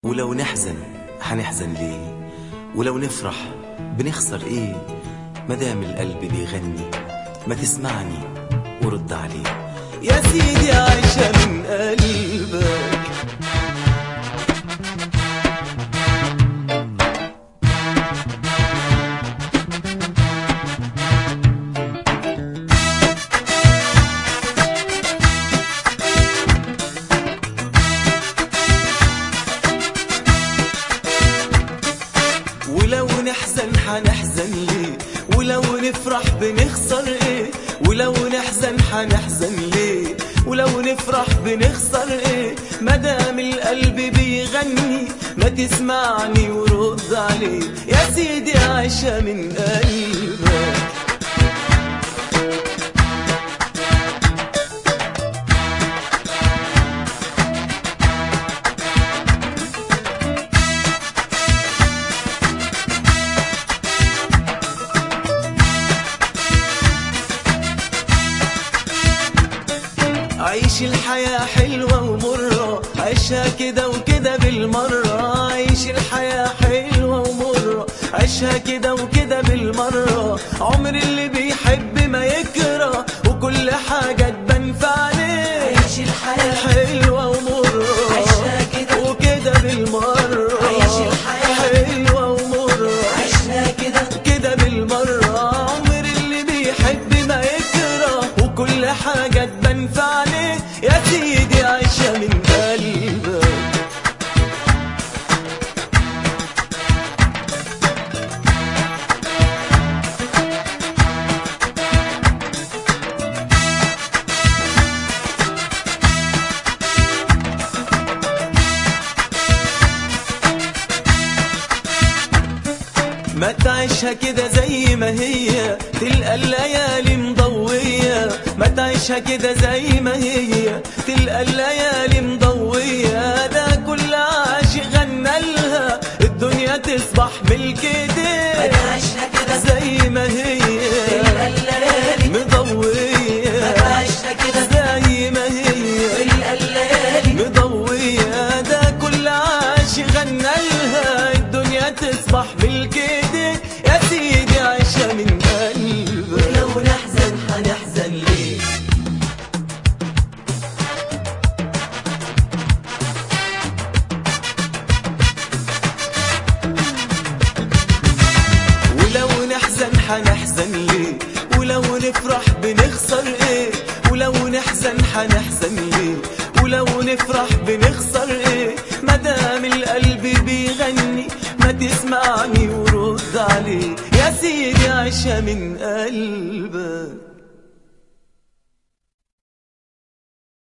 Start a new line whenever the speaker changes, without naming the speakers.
ولو نحزن حنحزن ليه ولو نفرح بنخسر ايه مدام القلب بيغني ما تسمعني ورد عليه يا سيدي عايشة من قلبك ولو نحزن حنحزن ليه ولو نفرح بنخسر ايه ولو نحزن حنحزن ليه ولو نفرح بنخسر ايه مدام القلب بيغني ما تسمعني ورد عليه يا سيدي عايشة من قلبك عيش الحياة حلوة ومرة عيشها كده وكده بالمرة عيش الحياة حلوة ومرة عيشها كده وكده بالمرة عمر اللي بيحب ما يكره وكل حاجة تبان في عليه
عيش الحياة
حلوة ومرة
عيشها كده
وكده بالمرة
عيش الحياة
حلوة ومرة
عشنا كده
كده بالمرة عمر اللي بيحب ما يكره وكل حاجة تبان في عليه يا سيدي عايشة من قلبك ما تعيشها كده زي ما هي تلقى الليالي مضوية ما تعيشها كده زي ما هي تلقى الليالي مضوية ده كل عاشق غنى لها الدنيا تصبح ملك ايديه
عشنا كده
زي ما هي
تلقى الليالي
مضوية
عشنا كده
زي ما هي
تلقى الليالي
مضوية ده كل عاشق غنى لها الدنيا تصبح ملك ايديه يا سيدي عايشة من قلبك
لو نحزن حنحزن ليه
ولو نحزن حنحزن ليه ولو نفرح بنخسر ايه ولو نحزن حنحزن ليه ولو نفرح بنخسر ايه مدام القلب بيغني ما تسمعني ورد عليه يا سيدي عيشة من قلبك